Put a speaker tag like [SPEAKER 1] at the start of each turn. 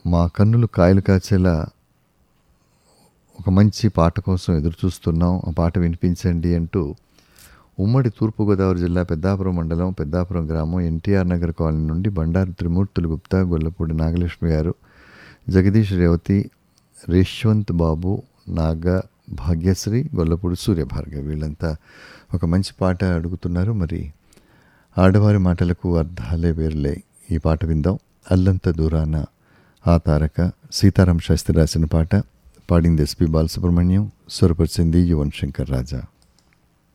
[SPEAKER 1] మా కన్నులు కాయలు కాచేలా ఒక మంచి పాట కోసం ఎదురు చూస్తున్నాం ఆ పాట వినిపించండి అంటూ ఉమ్మడి తూర్పుగోదావరి జిల్లా పెద్దాపురం మండలం పెద్దాపురం గ్రామం ఎన్టీఆర్ నగర్ కాలనీ నుండి బండారు త్రిమూర్తులు గుప్తా గొల్లపూడి నాగలక్ష్మి గారు జగదీష్ రేవతి రేష్వంత్ బాబు నాగ భాగ్యశ్రీ గొల్లపూడి సూర్యభార్గవి వీళ్ళంతా ఒక మంచి పాట అడుగుతున్నారు మరి ఆడవారి మాటలకు అర్థాలే వేర్లే ఈ పాట విందాం అల్లంత దూరాన ఆ తారక సీతారాం శాస్త్రి రాసిన పాట పాడింది ఎస్పి బాలసుబ్రహ్మణ్యం స్వరపరిచింది యువన్ శంకర్ రాజా